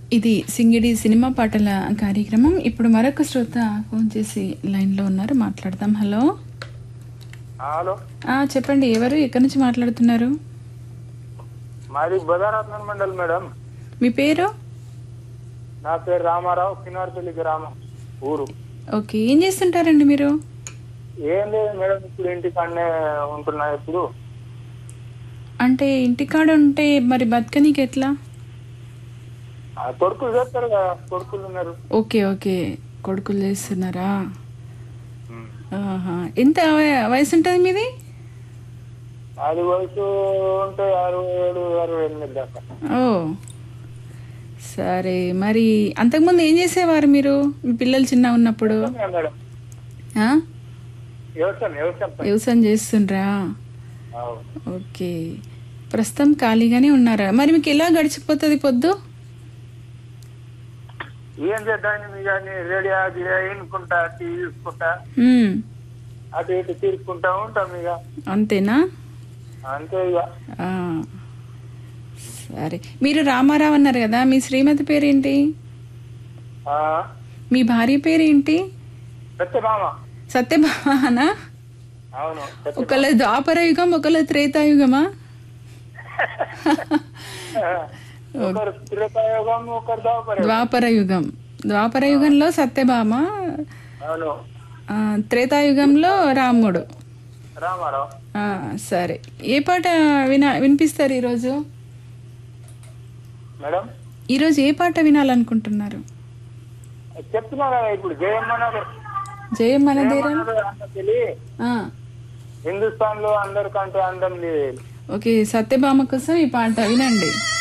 ఇది సింగిడి సినిమా పాటల కార్యక్రమం ఇప్పుడు మరొక శ్రోత ఫోన్ చేసి లైన్లో ఉన్నారు మాట్లాడదాం హలో హలో ఆ, చెప్పండి ఎవరు ఎక్కడి నుంచి మాట్లాడుతున్నారు మాది బదారత్న మండల్ మేడం మీ పేరు నా పేరు రామారావు కినార్పల్లి గ్రామం ఊరు ఓకే ఏం చేస్తుంటారండి మీరు ఏం లేదు మేడం ఇప్పుడు ఇంటికాడనే ఉంటున్నా ఇప్పుడు అంటే ఇంటికాడ ఉంటే మరి బతకనీకి ఎట్లా ఆ కొడుకులు చేస్తారు కదా కొడుకులు ఉన్నారు ఓకే ఓకే కొడుకులు చేస్తున్నారా ఆహా. ఎంత వయ- వయసు ఉంటుంది మీది అది వయసు ఉంటే అరవై ఏడు అరవై ఎనిమిది దాకా ఓ సరే మరి అంతకుముందు ఏం చేసేవారు మీరు మీ పిల్లలు చిన్న ఉన్నప్పుడు వ్యవసాయం మేడం ఆ? వ్యవసాయం వ్యవసాయం పని. వ్యవసాయం చేస్తుండ్రా అవును. ఓకే ప్రస్తుతం ఖాళీగానే ఉన్నారా మరి మీకు ఎలా గడిచిపోతుంది పొద్దు ఏం చేద్దాం ఇక రేడియో అది వినుకుంటా టీవీ చూసుకుంటా మ్మ్. అటు ఇటు తీర్చుకుంటా ఉంటాం ఇక అంతేనా అంతే ఇక ఆ. సరే మీరు రామారావు అన్నారు కదా మీ శ్రీమతి పేరేంటి ఆ, మీ భార్య పేరేంటి పెద్ద మామ సత్యభామనా అవును పెద్ద ఒకళ్ళ ద్వాపర యుగం ఒకళ్ళ త్రేతాయుగమా ఒకరు త్రేతాయుగం ఒకరు దాపరే ద్వాపర యుగం ద్వాపర యుగంలో సత్యభామ అవును ఆ, త్రేతాయుగంలో రాముడు రామారావు ఆ, సరే ఏ పాట వినా వినిపిస్తారు ఈరోజు మేడం ఈరోజు ఏ పాట వినాలనుకుంటున్నారు చెప్తున్నా కదా ఇప్పుడు జయమ్మనగర్ జయం మనదేరా జయమ్మనగర్ అన్నకెళ్ళి ఆ, హిందుస్థాన్ లో అందరికంటే అందం లేదు ఓకే సత్యభామ కోసం ఈ పాట వినండి